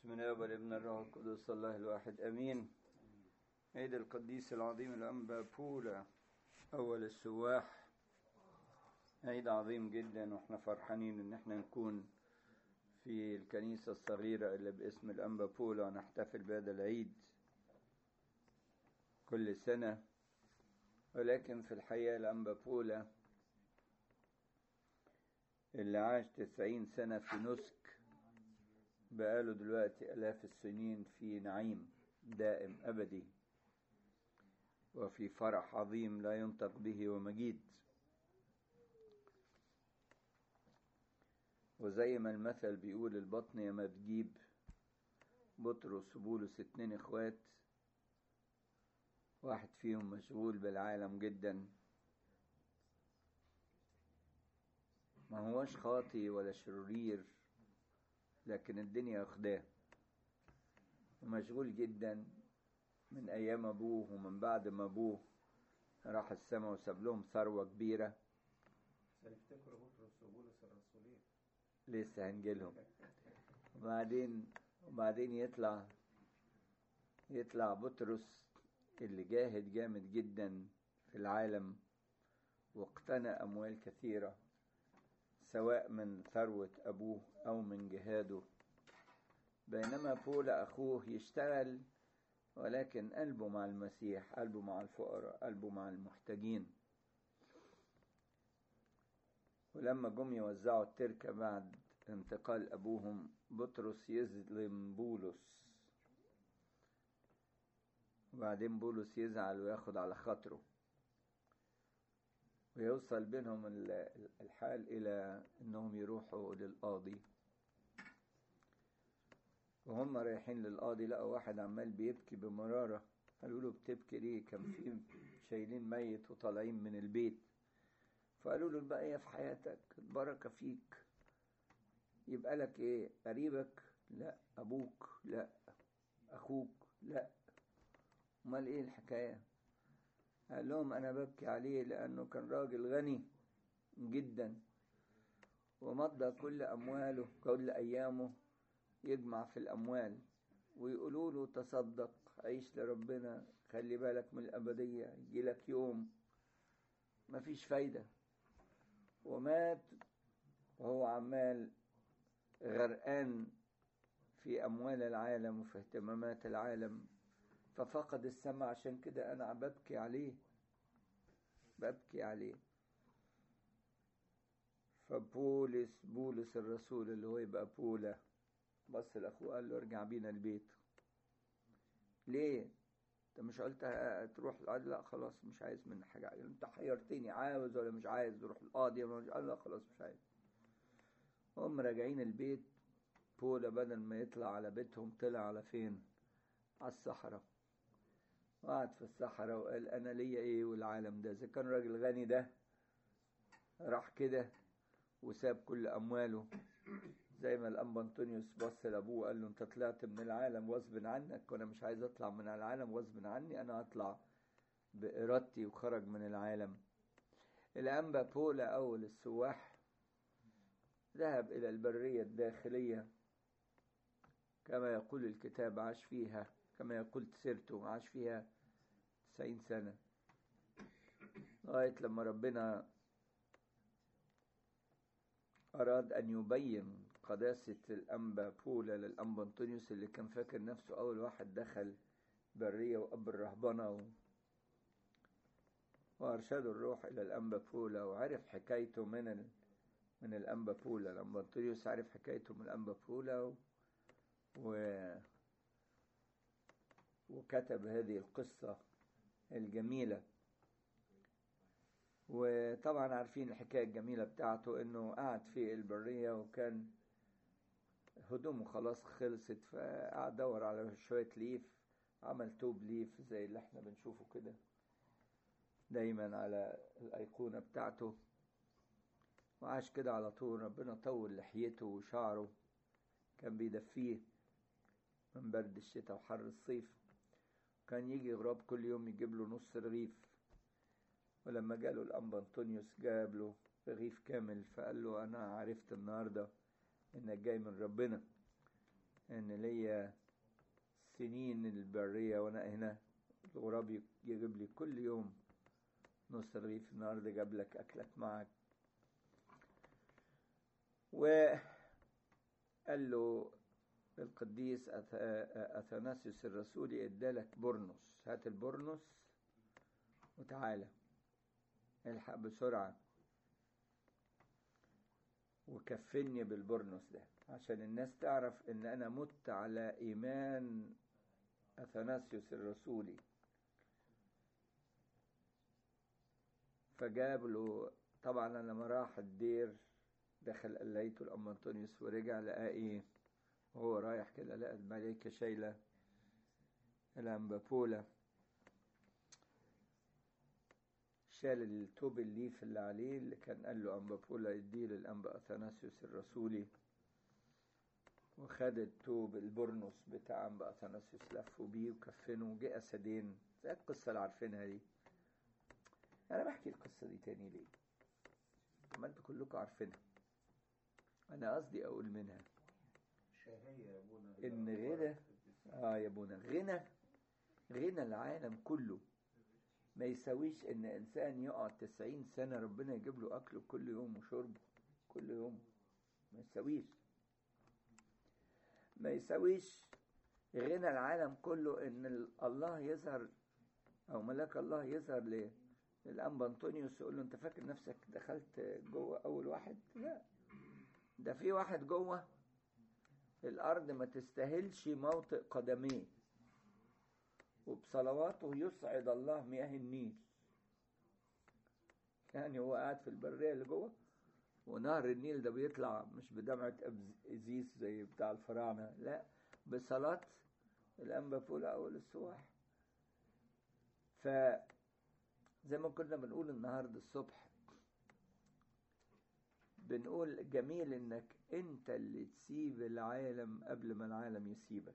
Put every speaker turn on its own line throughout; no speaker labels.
بسم الله والابن الروح القدس الله الواحد امين عيد القديس العظيم الانبا بولا اول السواح عيد عظيم جدا واحنا فرحانين ان احنا نكون في الكنيسة الصغيرة اللي باسم الانبا بولا ونحتفل بهذا العيد كل سنة ولكن في الحقيقة الانبا بولا اللي عاش تسعين سنة في نسك بقاله دلوقتي آلاف السنين في نعيم دائم أبدي وفي فرح عظيم لا ينطق به ومجيد وزي ما المثل بيقول البطن يا ما تجيب بطرس وبولس اتنين اخوات واحد فيهم مشغول بالعالم جدا ما هوش خاطي ولا شرير لكن الدنيا واخداه ومشغول جدا من ايام ابوه ومن بعد ما ابوه راح السماء وساب لهم ثروه كبيره
هنفتكروا بطرس وبولس الرسولين
لسه هنجيلهم وبعدين وبعدين يطلع يطلع بطرس اللي جاهد جامد جدا في العالم واقتنى اموال كثيره سواء من ثروة أبوه أو من جهاده بينما بولا أخوه يشتغل ولكن قلبه مع المسيح قلبه مع الفقراء قلبه مع المحتاجين ولما جم يوزعوا التركة بعد انتقال أبوهم بطرس يظلم بولس وبعدين بولس يزعل وياخد على خاطره ويوصل بينهم الحال إلى أنهم يروحوا للقاضي وهم رايحين للقاضي لقوا واحد عمال بيبكي بمرارة قالوا له بتبكي ليه كان في شايلين ميت وطالعين من البيت فقالوا له البقية في حياتك البركة فيك يبقى لك ايه قريبك لا ابوك لا اخوك لا امال ايه الحكايه قال لهم أنا ببكي عليه لأنه كان راجل غني جدا ومضى كل أمواله كل أيامه يجمع في الأموال ويقولوا له تصدق عيش لربنا خلي بالك من الأبدية يجي لك يوم مفيش فايدة ومات وهو عمال غرقان في أموال العالم وفي اهتمامات العالم ففقد السمع عشان كده انا ببكي عليه ببكي عليه فبولس بولس الرسول اللي هو يبقى بولا بص لاخوه قال له ارجع بينا البيت ليه انت مش قلت تروح قال لا خلاص مش عايز منك حاجه انت حيرتني عاوز ولا مش عايز تروح القاضي ولا مش قال لا خلاص مش عايز هم راجعين البيت بولا بدل ما يطلع على بيتهم طلع على فين على الصحراء وقعد في الصحراء وقال انا ليا ايه والعالم ده اذا كان راجل غني ده راح كده وساب كل امواله زي ما الانبا انطونيوس بص لابوه وقال له انت طلعت من العالم غصب عنك وانا مش عايز اطلع من العالم غصب عني انا هطلع بارادتي وخرج من العالم الانبا بولا اول السواح ذهب الى البريه الداخليه كما يقول الكتاب عاش فيها كما يقول سيرته عاش فيها تسعين سنة لغاية لما ربنا أراد أن يبين قداسة الأنبا بولا للأنبا أنطونيوس اللي كان فاكر نفسه أول واحد دخل برية وأب الرهبنة و... وأرشده الروح إلى الأنبا بولا وعرف حكايته من ال... من الأنبا بولا الأنبا أنطونيوس عرف حكايته من الأنبا بولا و... و... وكتب هذه القصة الجميلة وطبعا عارفين الحكاية الجميلة بتاعته انه قعد في البرية وكان هدومه خلاص خلصت فقعد دور على شوية ليف عمل توب ليف زي اللي احنا بنشوفه كده دايما على الأيقونة بتاعته وعاش كده على طول ربنا طول لحيته وشعره كان بيدفيه من برد الشتاء وحر الصيف كان يجي غراب كل يوم يجيب له نص رغيف ولما جاله الأنبا أنطونيوس جاب له رغيف كامل فقال له أنا عرفت النهاردة إنك جاي من ربنا ان ليا سنين البرية وانا هنا الغراب يجيب لي كل يوم نص رغيف النهارده جاب لك اكلك معك وقال له القديس اثناسيوس الرسولي ادالك برنس هات البرنس وتعالى الحق بسرعة وكفني بالبرنس ده عشان الناس تعرف ان انا مت على ايمان اثناسيوس الرسولي فجاب له طبعا لما راح الدير دخل قليته الام انطونيوس ورجع لقى ايه وهو رايح كده لقى الملائكة شايلة الأنبابولة شال التوب الليف اللي عليه اللي كان قال له أنبابولا يديه للأنبا أثناسيوس الرسولي وخد التوب البرنس بتاع أنبا أثناسيوس لفوا بيه وكفنه وجه أسدين زي القصة اللي عارفينها دي أنا بحكي القصة دي تاني ليه؟ ما أنتوا كلكم عارفينها أنا قصدي أقول منها
شهية يا ابونا
إن غنى آه يا ابونا غنى غنى العالم كله ما يساويش إن إنسان يقعد تسعين سنة ربنا يجيب له أكله كل يوم وشربه كل يوم ما يساويش ما يساويش غنى العالم كله إن الله يظهر أو ملاك الله يظهر ليه الأنبا أنطونيوس يقول له أنت فاكر نفسك دخلت جوه أول واحد؟ لا ده في واحد جوه الأرض ما تستاهلش موطئ قدميه وبصلواته يصعد الله مياه النيل يعني هو قاعد في البرية اللي جوه ونهر النيل ده بيطلع مش بدمعة إزيس زي بتاع الفراعنة لا بصلاة الأنبا فولا أول السواح ف زي ما كنا بنقول النهاردة الصبح بنقول جميل انك انت اللي تسيب العالم قبل ما العالم يسيبك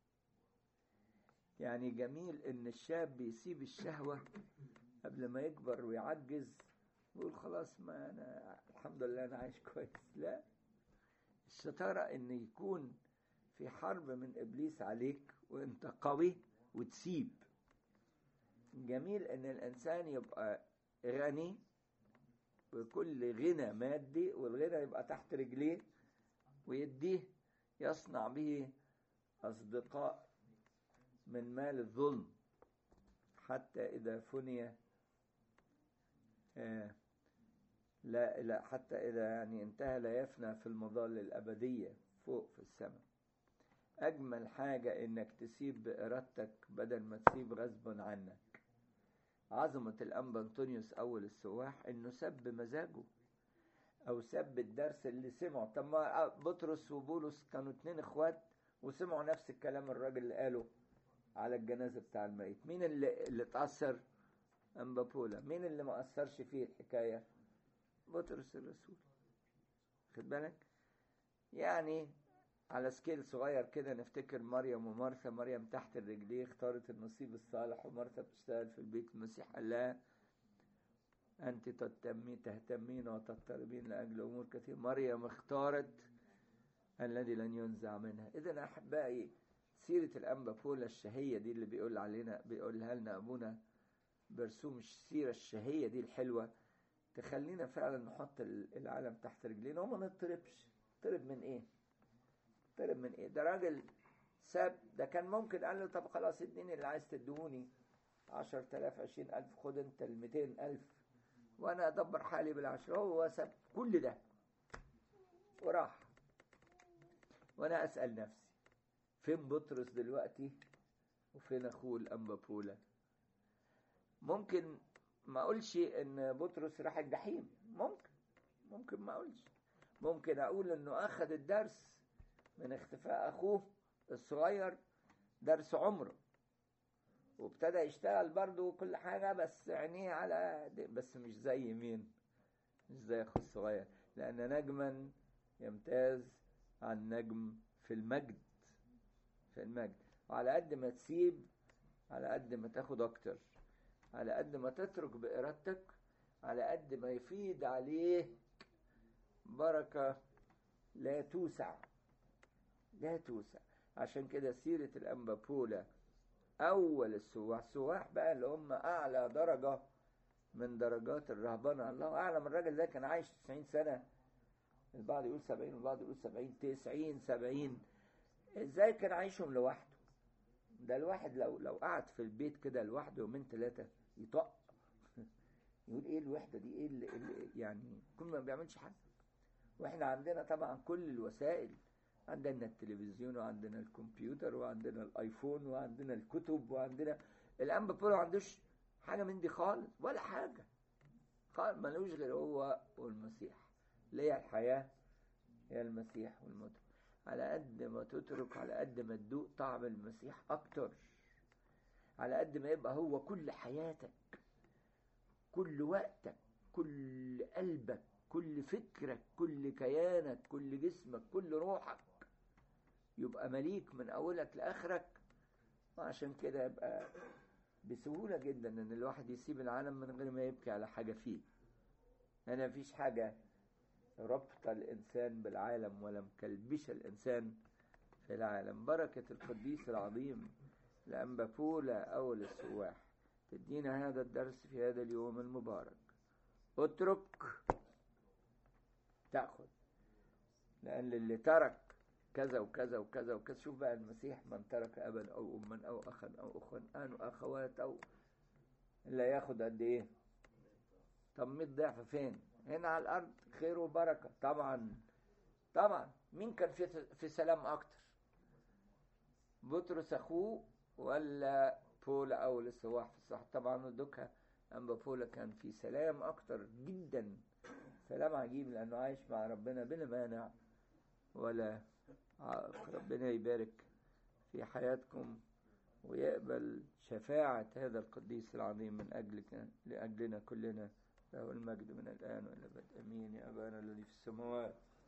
يعني جميل ان الشاب بيسيب الشهوة قبل ما يكبر ويعجز ويقول خلاص ما انا الحمد لله انا عايش كويس لا الشطارة ان يكون في حرب من ابليس عليك وانت قوي وتسيب جميل ان الانسان يبقى غني بكل غنى مادي والغنى يبقى تحت رجليه ويديه يصنع به أصدقاء من مال الظلم حتى إذا فني آه لا لا حتى إذا يعني انتهى لا يفنى في المظال الأبدية فوق في السماء أجمل حاجة إنك تسيب بإرادتك بدل ما تسيب غصبا عنك عظمة الأنبا أنطونيوس أول السواح إنه سب مزاجه أو سب الدرس اللي سمعه طب ما بطرس وبولس كانوا اتنين إخوات وسمعوا نفس الكلام الراجل اللي قاله على الجنازة بتاع الميت مين اللي اللي اتأثر أنبا بولا مين اللي ما أثرش فيه الحكاية بطرس الرسول خد بالك يعني على سكيل صغير كده نفتكر مريم ومرثا مريم تحت الرجليه اختارت النصيب الصالح ومرثا بتشتغل في البيت المسيح قال لها أنت تهتمي تهتمين وتضطربين لأجل أمور كثيرة مريم اختارت الذي لن ينزع منها إذا أحبائي سيرة الأنبا بولا الشهية دي اللي بيقول علينا بيقولها لنا أبونا برسوم السيرة الشهية دي الحلوة تخلينا فعلا نحط العالم تحت رجلينا وما نضطربش نضطرب من إيه؟ طلب من ايه ده راجل ساب ده كان ممكن قال له طب خلاص اديني اللي عايز تدهوني عشر تلاف عشرين ألف خد انت الميتين ألف وأنا أدبر حالي بالعشرة هو ساب كل ده وراح وأنا أسأل نفسي فين بطرس دلوقتي وفين أخوه الأنبا بولا ممكن ما أقولش إن بطرس راح الجحيم ممكن ممكن ما أقولش ممكن أقول إنه أخذ الدرس من اختفاء أخوه الصغير درس عمره وابتدى يشتغل برضه وكل حاجة بس عينيه على بس مش زي مين مش زي أخوه الصغير لأن نجما يمتاز عن نجم في المجد في المجد وعلى قد ما تسيب على قد ما تاخد أكتر على قد ما تترك بإرادتك على قد ما يفيد عليه بركة لا توسع لا توسع عشان كده سيرة الأنبا بولا أول السواح السواح بقى اللي هم أعلى درجة من درجات الرهبنة الله أعلم الراجل ده كان عايش 90 سنة البعض يقول 70 والبعض يقول 70 90 70 ازاي كان عايشهم لوحده ده الواحد لو لو قعد في البيت كده لوحده يومين ثلاثة يطق يقول ايه الوحدة دي ايه اللي, اللي يعني كل ما بيعملش حاجة واحنا عندنا طبعا كل الوسائل عندنا التلفزيون وعندنا الكمبيوتر وعندنا الايفون وعندنا الكتب وعندنا الانبا بولو ما عندوش حاجه من دي خالص ولا حاجه خالص ملوش غير هو والمسيح ليه الحياه هي المسيح والموت على قد ما تترك على قد ما تدوق طعم المسيح اكتر على قد ما يبقى هو كل حياتك كل وقتك كل قلبك كل فكرك كل كيانك كل جسمك كل روحك يبقى مليك من اولك لاخرك وعشان كده يبقى بسهوله جدا ان الواحد يسيب العالم من غير ما يبكي على حاجه فيه انا مفيش حاجه ربط الانسان بالعالم ولا مكلبش الانسان في العالم بركه القديس العظيم الانبا بولا اول السواح تدينا هذا الدرس في هذا اليوم المبارك اترك تأخذ لأن اللي ترك كذا وكذا وكذا وكذا شوف بقى المسيح من ترك أبا أو أما أو أخا أو أخوان أو أخوات أو اللي ياخد قد إيه طب 100 ضعف فين هنا على الأرض خير وبركة طبعا طبعا مين كان في في سلام أكتر بطرس أخوه ولا بولا أو السواح في الصح طبعا دوكا أما بولا كان في سلام أكتر جدا سلام عجيب لأنه عايش مع ربنا بلا مانع ولا عائق ربنا يبارك في حياتكم ويقبل شفاعة هذا القديس العظيم من أجلك لأجلنا كلنا له المجد من الآن وإلى الأبد أمين يا أبانا الذي في السماوات